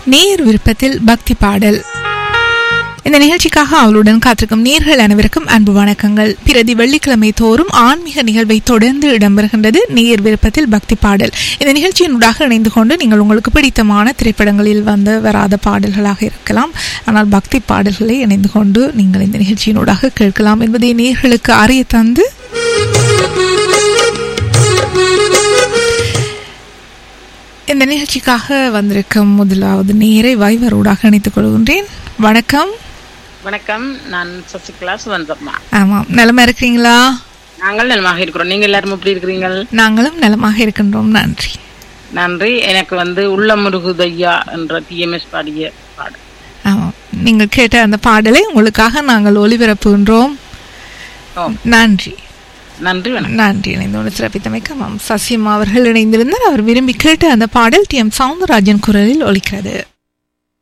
நேர் விருப்பத்தில் பக்தி பாடல் இந்த நிகழ்ச்சிக்காக அவளுடன் காத்திருக்கும் நேர்கள் அனைவருக்கும் அன்பு வணக்கங்கள் பிரதி வெள்ளிக்கிழமை தோறும் ஆன்மீக நிகழ்வை தொடர்ந்து இடம்பெறுகின்றது நேர் விருப்பத்தில் பக்தி பாடல் இந்த நிகழ்ச்சியினூடாக இணைந்து கொண்டு நீங்கள் உங்களுக்கு பிடித்தமான திரைப்படங்களில் வந்து வராத பாடல்களாக இருக்கலாம் ஆனால் பக்தி பாடல்களை இணைந்து கொண்டு நீங்கள் இந்த நிகழ்ச்சியினூடாக கேட்கலாம் என்பதை நேர்களுக்கு அறிய தந்து இந்த நிகழ்ச்சிக்காக வந்திருக்கும் முதலாவது நேரை வைவரோடாக இணைத்துக் கொள்கின்றேன் வணக்கம் வணக்கம் நான் சசிகலா சுதந்திரமா ஆமாம் நலமா இருக்கிறீங்களா நாங்கள் நலமாக இருக்கிறோம் நீங்க எல்லாரும் எப்படி இருக்கிறீங்கள் நாங்களும் நலமாக இருக்கின்றோம் நன்றி நன்றி எனக்கு வந்து உள்ள முருகுதையா என்ற டிஎம்எஸ் பாடிய பாடல் ஆமாம் நீங்கள் கேட்ட அந்த பாடலை உங்களுக்காக நாங்கள் ஒளிபரப்புகின்றோம் ஓ நன்றி நன்றி வணக்கம் நன்றி இணைந்தோடு சிறப்பித்தமைக்கு ஆமாம் சசியம்மா அவர்கள் இணைந்திருந்தார் அவர் விரும்பி கேட்ட அந்த பாடல் டி எம் சவுந்தரராஜன் குரலில் ஒலிக்கிறது